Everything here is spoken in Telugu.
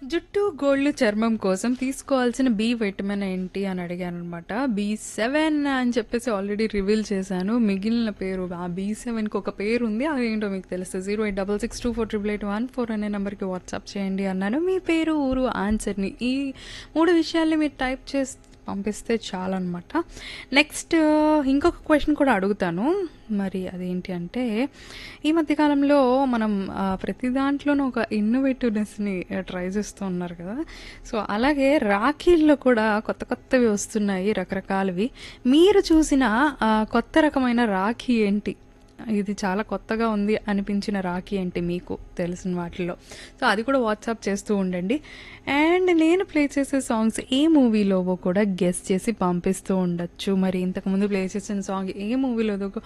జుట్టు గోళ్ళు చర్మం కోసం తీసుకోవాల్సిన బి విటమిన్ ఏంటి అని అడిగాను అనమాట బి సెవెన్ అని చెప్పేసి ఆల్రెడీ రివీల్ చేశాను మిగిలిన పేరు ఆ బి సెవెన్కి ఒక పేరు ఉంది అది ఏంటో మీకు తెలుస్తుంది zero eight double six two four triple eight one four అనే నెంబర్కి వాట్సాప్ చేయండి అన్నాను మీ పేరు ఊరు ఆన్సర్ని ఈ మూడు విషయాల్ని మీరు టైప్ చేసి పంపిస్తే చాలన్నమాట నెక్స్ట్ ఇంకొక క్వశ్చన్ కూడా అడుగుతాను మరి అదేంటి అంటే ఈ మధ్యకాలంలో మనం ఆ, ప్రతి దాంట్లోనూ ఒక ఇన్నోవేటివ్నెస్ని ట్రై చేస్తూ ఉన్నారు కదా సో అలాగే రాఖీల్లో కూడా కొత్త కొత్తవి వస్తున్నాయి రకరకాలవి మీరు చూసిన ఆ, కొత్త రకమైన రాఖీ ఏంటి ఇది చాలా కొత్తగా ఉంది అనిపించిన రాఖీ ఏంటి మీకు తెలిసిన వాటిలో సో అది కూడా వాట్సాప్ చేస్తూ ఉండండి అండ్ నేను ప్లే చేసే సాంగ్స్ ఏ మూవీలోవో కూడా గెస్ట్ చేసి పంపిస్తూ ఉండొచ్చు మరి ఇంతకుముందు ప్లే చేసిన సాంగ్ ఏ మూవీలోదో